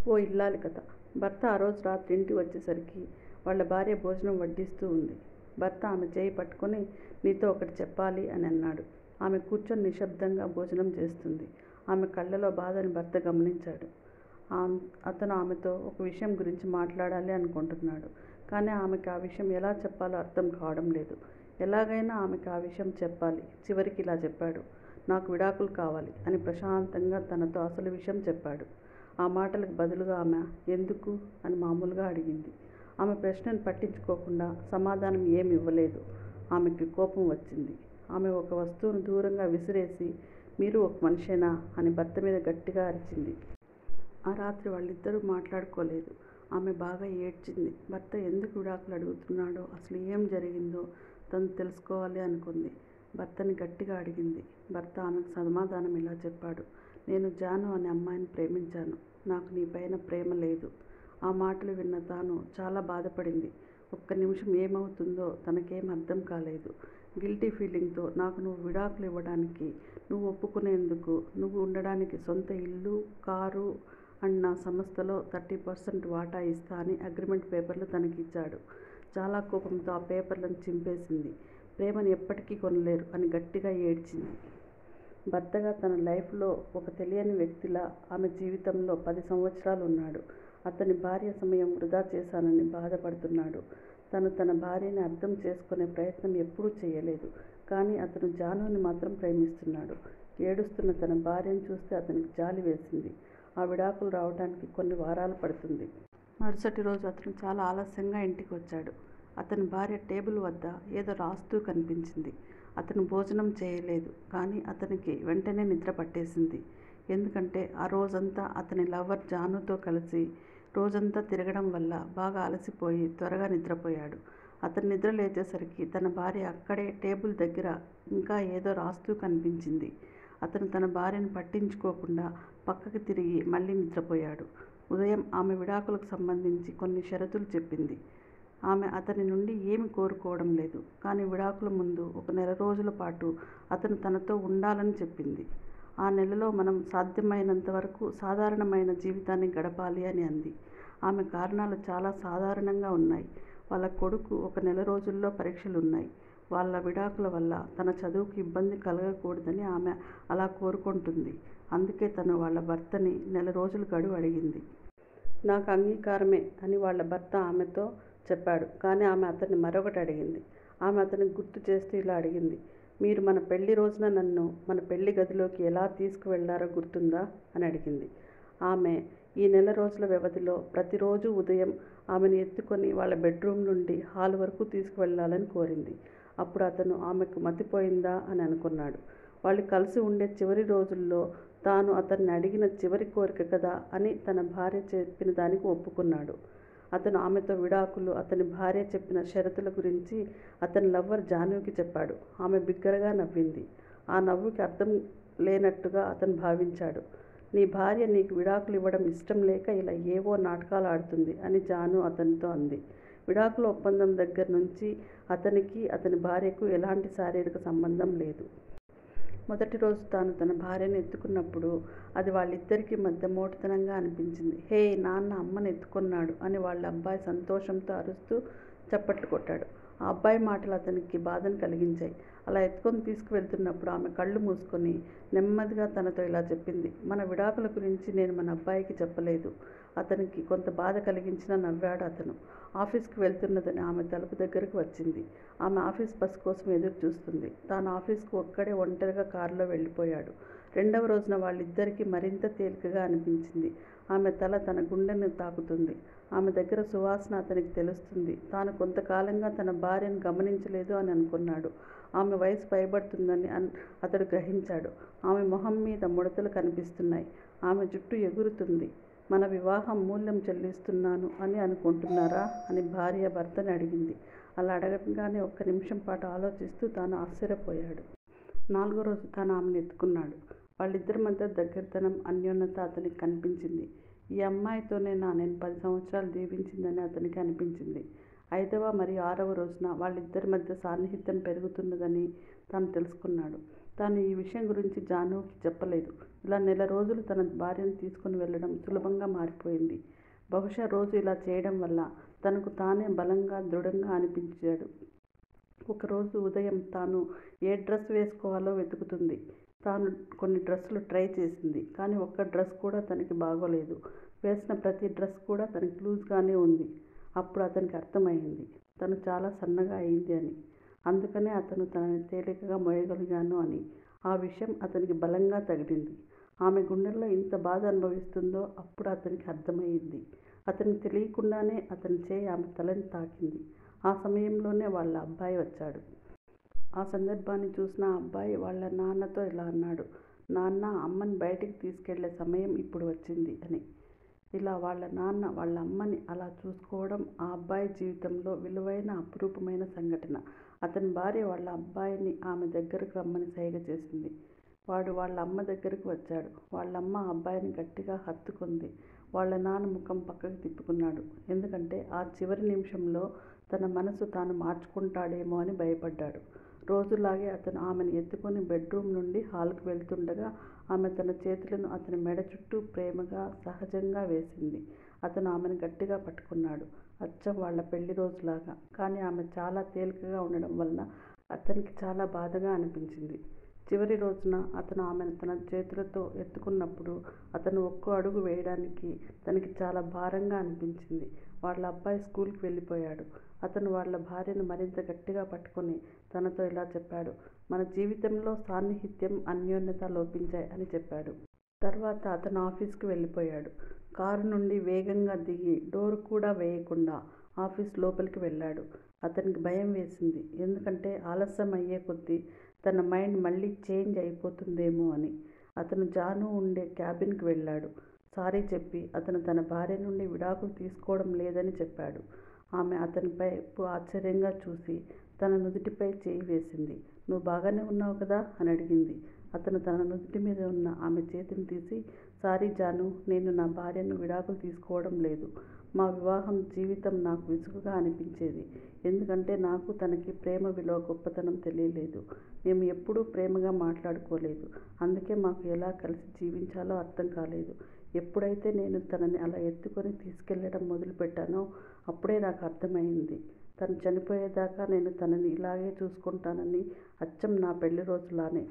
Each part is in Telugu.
ఓ ఇల్లాలి కథ భర్త ఆ రోజు రాత్రి ఇంటికి వచ్చేసరికి వాళ్ళ భార్య భోజనం వడ్డిస్తూ ఉంది. భర్త ఆమె చేయి పట్టుకుని నీతో ఒకటి చెప్పాలి అని అన్నాడు. ఆమె కూర్చుని నిశ్శబ్దంగా భోజనం చేస్తుంది. ఆమె కళ్ళలో బాధని భర్త గమనించాడు. అతను ఆమెతో ఒక విషయం గురించి మాట్లాడాలి అనుకుంటున్నాడు. కానీ ఆమెకి ఆ విషయం ఎలా చెప్పాలో అర్థం కావడం లేదు. ఎలాగైనా ఆమెకి ఆ విషయం చెప్పాలి. చివరికి ఇలా చెప్పాడు. నాకు విడాకులు కావాలి అని ప్రశాంతంగా తనతో అసలు విషయం చెప్పాడు. ఆ మాటలకు బదులుగా ఆమె ఎందుకు? అని మామూలుగా అడిగింది. ఆమె ప్రశ్నని పట్టించుకోకుండా సమాధానం ఏమీ ఇవ్వలేదు. ఆమెకి కోపం వచ్చింది. ఆమె ఒక వస్తువును దూరంగా విసిరేసి మీరు ఒక మనిషేనా? అని భర్త మీద గట్టిగా అరిచింది. ఆ రాత్రి వాళ్ళిద్దరూ మాట్లాడుకోలేదు. ఆమె బాగా ఏడ్చింది. భర్త ఎందుకు విడాకులు అడుగుతున్నాడో, అసలు ఏం జరిగిందో తను తెలుసుకోవాలి అనుకుంది. భర్తని గట్టిగా అడిగింది. భర్త ఆమెకు సమాధానం ఇలా చెప్పాడు. నేను జాను అనే అమ్మాయిని ప్రేమించాను. నాకు నీపైన ప్రేమ లేదు. ఆ మాటలు విన్న తాను చాలా బాధపడింది. ఒక్క నిమిషం ఏమవుతుందో తనకేం అర్థం కాలేదు. గిల్టీ ఫీలింగ్ తో నాకు నువ్వు విడాకులు ఇవ్వడానికి, నువ్వు ఒప్పుకునేందుకు, నువ్వు ఉండడానికి సొంత ఇల్లు, కారు అండ్ నా సంస్థలో థర్టీ పర్సెంట్ వాటా ఇస్తా అని అగ్రిమెంట్ పేపర్లు తనకిచ్చాడు. చాలా కోపంతో ఆ పేపర్లను చింపేసింది. ప్రేమని ఎప్పటికీ కొనలేరు అని గట్టిగా ఏడ్చింది. భర్తగా తన లైఫ్ లో ఒక తెలియని వ్యక్తిలా ఆమె జీవితంలో పది సంవత్సరాలు ఉన్నాడు. అతని భార్య సమయం వృధా చేశానని బాధపడుతున్నాడు. తను తన భార్యని అర్థం చేసుకునే ప్రయత్నం ఎప్పుడూ చెయ్యలేదు. కానీ అతను జానుని మాత్రం ప్రేమిస్తున్నాడు. ఏడుస్తున్న తన భార్యని చూస్తే అతనికి జాలి వేసింది. ఆ విడాకులు రావడానికి కొన్ని వారాలు పడుతుంది. మరుసటి రోజు అతను చాలా ఆలస్యంగా ఇంటికి వచ్చాడు. అతని భార్య టేబుల్ వద్ద ఏదో రాస్తూ కనిపించింది. అతను భోజనం చేయలేదు. కానీ అతనికి వెంటనే నిద్ర పట్టేసింది. ఎందుకంటే ఆ రోజంతా అతని లవర్ జానుతో కలిసి రోజంతా తిరగడం వల్ల బాగా అలసిపోయి త్వరగా నిద్రపోయాడు. అతను నిద్ర లేచేసరికి తన భార్య అక్కడే టేబుల్ దగ్గర ఇంకా ఏదో రాస్తూ కనిపించింది. అతను తన భార్యని పట్టించుకోకుండా పక్కకి తిరిగి మళ్ళీ నిద్రపోయాడు. ఉదయం ఆమె విడాకులకు సంబంధించి కొన్ని షరతులు చెప్పింది. ఆమె అతని నుండి ఏమీ కోరుకోవడం లేదు. కానీ విడాకుల ముందు ఒక నెల రోజుల పాటు అతను తనతో ఉండాలని చెప్పింది. ఆ నెలలో మనం సాధ్యమైనంత వరకు సాధారణమైన జీవితాన్ని గడపాలి అని అంది. ఆమె కారణాలు చాలా సాధారణంగా ఉన్నాయి. వాళ్ళ కొడుకు ఒక నెల రోజుల్లో పరీక్షలున్నాయి. వాళ్ళ విడాకుల వల్ల తన చదువుకి ఇబ్బంది కలగకూడదని ఆమె అలా కోరుకుంటుంది. అందుకే తను వాళ్ళ భర్తని నెల రోజులు గడువు అడిగింది. నాకు అంగీకారమే అని వాళ్ళ భర్త ఆమెతో చెప్పాడు. కానీ ఆమె అతన్ని మరొకటి అడిగింది. ఆమె అతనికి గుర్తు చేస్తూ ఇలా అడిగింది. మీరు మన పెళ్ళి రోజున నన్ను మన పెళ్ళి గదిలోకి ఎలా తీసుకువెళ్ళారో గుర్తుందా? అని అడిగింది. ఆమె ఈ నెల రోజుల వ్యవధిలో ప్రతిరోజూ ఉదయం ఆమెని ఎత్తుకుని వాళ్ళ బెడ్ రూమ్ నుండి హాలు వరకు తీసుకువెళ్ళాలని కోరింది. అప్పుడు అతను ఆమెకు మతిపోయిందా అని అనుకున్నాడు. వాళ్ళు కలిసి ఉండే చివరి రోజుల్లో తాను అతన్ని అడిగిన చివరి కోరిక కదా అని తన భార్య చెప్పిన దానికి ఒప్పుకున్నాడు. అతను ఆమెతో విడాకులు, అతని భార్య చెప్పిన షరతుల గురించి అతని లవర్ జానుకి చెప్పాడు. ఆమె బిగ్గరగా నవ్వింది. ఆ నవ్వుకి అర్థం లేనట్టుగా అతను భావించాడు. నీ భార్య నీకు విడాకులు ఇవ్వడం ఇష్టం లేక ఇలా ఏవో నాటకాలు ఆడుతుంది అని జాను అతనితో అంది. విడాకుల ఒప్పందం దగ్గర నుంచి అతనికి, అతని భార్యకు ఎలాంటి శారీరక సంబంధం లేదు. మొదటి రోజు తాను తన భార్యని ఎత్తుకున్నప్పుడు అది వాళ్ళిద్దరికీ మధ్య మోటుతనంగా అనిపించింది. హేయ్ నాన్న అమ్మని ఎత్తుకున్నాడు అని వాళ్ళ అబ్బాయి సంతోషంతో అరుస్తూ చప్పట్లు కొట్టాడు. ఆ అబ్బాయి మాటలు అతనికి బాధని కలిగించాయి. అలా ఎత్తుకుని తీసుకువెళ్తున్నప్పుడు ఆమె కళ్ళు మూసుకుని నెమ్మదిగా తనతో ఇలా చెప్పింది. మన విడాకుల గురించి నేను మన అబ్బాయికి చెప్పలేదు. అతనికి కొంత బాధ కలిగించినా నవ్వాడు అతను. ఆఫీసుకి వెళ్తున్నదని ఆమె తలుపు దగ్గరకు వచ్చింది. ఆమె ఆఫీసు బస్ కోసం ఎదురు చూస్తుంది. తాను ఆఫీసుకు ఒక్కడే ఒంటరిగా కారులో వెళ్ళిపోయాడు. రెండవ రోజున వాళ్ళిద్దరికీ మరింత తేలికగా అనిపించింది. ఆమె తల తన గుండెని తాకుతుంది. ఆమె దగ్గర సువాసన అతనికి తెలుస్తుంది. తాను కొంతకాలంగా తన భార్యను గమనించలేదు అని అనుకున్నాడు. ఆమె వయసు పైబడుతుందని అతడు గ్రహించాడు. ఆమె మొహం మీద ముడతలు కనిపిస్తున్నాయి. ఆమె జుట్టు ఎగురుతుంది. మన వివాహం మూల్యం చెల్లిస్తున్నాను అని అనుకుంటున్నారా? అని భార్య భర్తని అడిగింది. అలా అడగగానే ఒక్క నిమిషం పాటు ఆలోచిస్తూ తాను ఆశ్చర్యపోయాడు. నాలుగో రోజు తాను ఆమెని ఎత్తుకున్నాడు. వాళ్ళిద్దరి మధ్య దగ్గరితనం, అన్యోన్యత అతనికి కనిపించింది. ఈ అమ్మాయితోనేనా నేను పది సంవత్సరాలు జీవించిందని అతనికి అనిపించింది. ఐదవ మరియు ఆరవ రోజున వాళ్ళిద్దరి మధ్య సాన్నిహిత్యం పెరుగుతున్నదని తాను తెలుసుకున్నాడు. తాను ఈ విషయం గురించి జానుకి చెప్పలేదు. ఇలా నెల రోజులు తన భార్యను తీసుకుని వెళ్ళడం సులభంగా మారిపోయింది. బహుశా రోజూ ఇలా చేయడం వల్ల తనకు తానే బలంగా, దృఢంగా అనిపించాడు. ఒకరోజు ఉదయం తాను ఏ డ్రెస్ వేసుకోవాలో వెతుకుతోంది. తాను కొన్ని డ్రెస్సులు ట్రై చేసింది. కానీ ఒక్క డ్రెస్ కూడా తనకి బాగోలేదు. వేసిన ప్రతి డ్రెస్ కూడా తనకి లూజ్ గానే ఉంది. అప్పుడు అతనికి అర్థమయింది. తను చాలా సన్నగా అయింది అని. అందుకనే అతను తనని తేలికగా మోయగలిగాను అని. ఆ విషయం అతనికి బలంగా తగిలింది. ఆమె గుండెల్లో ఇంత బాధ అనుభవిస్తోందో అప్పుడు అతనికి అర్థమయింది. అతనికి తెలియకుండానే అతని చేయి ఆమె తలని తాకింది. ఆ సమయంలోనే వాళ్ళ అబ్బాయి వచ్చాడు. ఆ సందర్భాన్ని చూసిన ఆ అబ్బాయి వాళ్ళ నాన్నతో ఇలా అన్నాడు. నాన్నా! అమ్మని బయటికి తీసుకెళ్ళే సమయం ఇప్పుడు వచ్చింది అని. ఇలా వాళ్ళ నాన్న వాళ్ళ అమ్మని అలా చూసుకోవడం ఆ అబ్బాయి జీవితంలో విలువైన, అపురూపమైన సంఘటన. అతని భార్య వాళ్ళ అబ్బాయిని ఆమె దగ్గరకు రమ్మని సైగ చేసింది. వాడు వాళ్ళ అమ్మ దగ్గరకు వచ్చాడు. వాళ్ళమ్మ ఆ అబ్బాయిని గట్టిగా హత్తుకుంది. వాళ్ళ నాన్న ముఖం పక్కకి తిప్పుకున్నాడు. ఎందుకంటే ఆ చివరి నిముషంలో తన మనసు తాను మార్చుకుంటాడేమో అని భయపడ్డాడు. రోజూలాగే అతను ఆమెని ఎత్తుకుని బెడ్ రూమ్ నుండి హాల్ కు వెళ్తుండగా ఆమె తన చేతులను అతని మెడ చుట్టూ ప్రేమగా, సహజంగా వేసింది. అతను ఆమెని గట్టిగా పట్టుకున్నాడు. అచ్చం వాళ్ళ పెళ్ళిరోజులాగా. కానీ ఆమె చాలా తేలికగా ఉండడం వలన అతనికి చాలా బాధగా అనిపించింది. చివరి రోజున అతను ఆమెను తన చేతులతో ఎత్తుకున్నప్పుడు అతను ఒక్కో అడుగు వేయడానికి తనకి చాలా భారంగా అనిపించింది. వాళ్ళ అబ్బాయి స్కూల్ కి వెళ్ళిపోయాడు. అతను వాళ్ళ భార్యను మరింత గట్టిగా పట్టుకుని తనతో ఇలా చెప్పాడు. మన జీవితంలో సాన్నిహిత్యం, అన్యోన్యత లోపించాయి అని చెప్పాడు. తర్వాత అతను ఆఫీసుకి వెళ్ళిపోయాడు. కారు నుండి వేగంగా దిగి డోర్ కూడా వేయకుండా ఆఫీసు లోపలికి వెళ్ళాడు. అతనికి భయం వేసింది. ఎందుకంటే ఆలస్యం అయ్యేకొద్దీ తన మైండ్ మళ్ళీ చేంజ్ అయిపోతుందేమో అని. అతను జాను ఉండే క్యాబిన్ కి వెళ్ళాడు. సారీ చెప్పి అతను తన భార్య నుండి విడాకులు తీసుకోవడం లేదని చెప్పాడు. ఆమె అతని వైపు ఆశ్చర్యంగా చూసి తన నుదుటిపై చెయ్యి వేసింది. నువ్వు బాగానే ఉన్నావు కదా? అని అడిగింది. అతను తన నుదుటి మీద ఉన్న ఆమె చేతిని తీసి సారీ జానూ! నేను నా భార్యను విడాకులు తీసుకోవడం లేదు. మా వివాహం జీవితం నాకు విసుగుగా అనిపించేది. ఎందుకంటే నాకు తనకి ప్రేమ విలువ గొప్పతనం తెలియలేదు. మేము ఎప్పుడూ ప్రేమగా మాట్లాడుకోలేదు. అందుకే మాకు ఎలా కలిసి జీవించాలో అర్థం కాలేదు. ఎప్పుడైతే నేను తనని అలా ఎత్తుకుని తీసుకెళ్ళడం మొదలుపెట్టానో అప్పుడే నాకు అర్థమయింది. తను చనిపోయేదాకా నేను తనని ఇలాగే చూసుకుంటానని అచ్చం నా పెళ్ళిరోజులానే.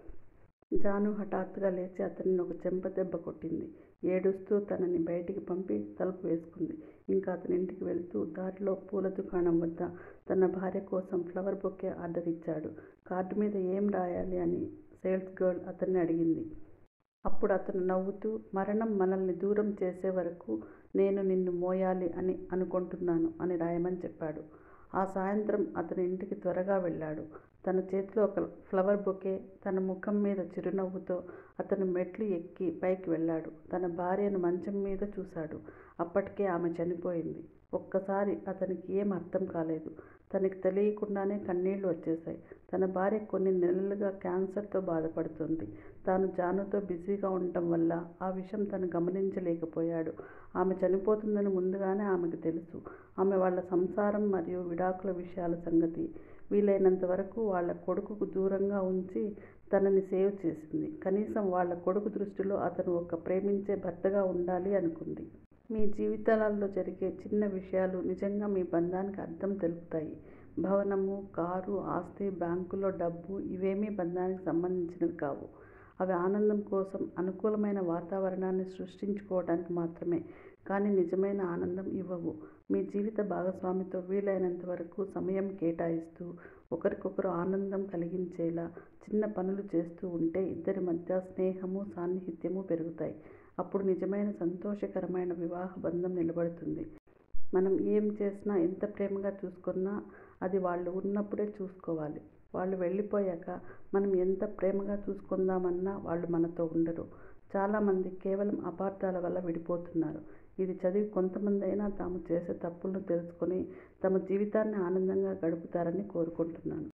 జాను హఠాత్తుగా లేచి అతనిని ఒక చెంపదెబ్బ కొట్టింది. ఏడుస్తూ తనని బయటికి పంపి తలుపు వేసుకుంది. ఇంక అతను ఇంటికి వెళ్తూ దారిలో పూల దుకాణం వద్ద తన భార్య కోసం ఫ్లవర్ బొకే ఆర్డర్ ఇచ్చాడు. కార్డు మీద ఏం రాయాలి అని సేల్స్ గర్ల్ అతన్ని అడిగింది. అప్పుడు అతను నవ్వుతూ మరణం మనల్ని దూరం చేసేవరకు నేను నిన్ను మోయాలి అని అనుకొంటున్నాను అని రాయమని చెప్పాడు. ఆ సాయంత్రం అతను ఇంటికి త్వరగా వెళ్ళాడు. తన చేతిలో ఒక ఫ్లవర్ బొకే, తన ముఖం మీద చిరునవ్వుతో అతను మెట్లు ఎక్కి పైకి వెళ్ళాడు. తన భార్యను మంచం మీద చూశాడు. అప్పటికే ఆమె చనిపోయింది. ఒక్కసారి అతనికి ఏం అర్థం కాలేదు. తనకి తెలియకుండానే కన్నీళ్ళు వచ్చేశాయి. తన భార్య కొన్ని నెలలుగా క్యాన్సర్ తో బాధపడుతోంది. తాను జానుతో బిజీగా ఉండటం వల్ల ఆ విషయం తను గమనించలేకపోయాడు. ఆమె చనిపోతుందని ముందుగానే ఆమెకి తెలుసు. ఆమె వాళ్ళ సంసారం మరియు విడాకుల విషయాల సంగతి వీలైనంతవరకు వాళ్ళ కొడుకుకు దూరంగా ఉంచి తనని సేవ్ చేసింది. కనీసం వాళ్ళ కొడుకు దృష్టిలో అతను ఒక ప్రేమించే భర్తగా ఉండాలి అనుకుంది. మీ జీవితాలలో జరిగే చిన్న విషయాలు నిజంగా మీ బంధానికి అర్థం తెలుపుతాయి. భవనము, కారు, ఆస్తి, బ్యాంకులో డబ్బు ఇవేమీ బంధానికి సంబంధించినవి కావు. అవి ఆనందం కోసం అనుకూలమైన వాతావరణాన్ని సృష్టించుకోవడానికి మాత్రమే కానీ నిజమైన ఆనందం ఇవ్వవు. మీ జీవిత భాగస్వామితో వీలైనంతవరకు సమయం కేటాయిస్తూ ఒకరికొకరు ఆనందం కలిగించేలా చిన్న పనులు చేస్తూ ఉంటే ఇద్దరి మధ్య స్నేహమూ, సాన్నిహిత్యమూ పెరుగుతాయి. అప్పుడు నిజమైన సంతోషకరమైన వివాహ బంధం నిలబడుతుంది. మనం ఏం చేసినా, ఎంత ప్రేమగా చూసుకున్నా అది వాళ్ళు ఉన్నప్పుడే చూసుకోవాలి. వాళ్ళు వెళ్ళిపోయాక మనం ఎంత ప్రేమగా చూసుకుందామన్నా వాళ్ళు మనతో ఉండరు. చాలా మంది కేవలం అపార్థాల వల్ల విడిపోతున్నారు. ఇది చదివి కొంతమందైనా తాము చేసే తప్పులను తెలుసుకుని తమ జీవితాన్ని ఆనందంగా గడుపుతారని కోరుకుంటున్నాను.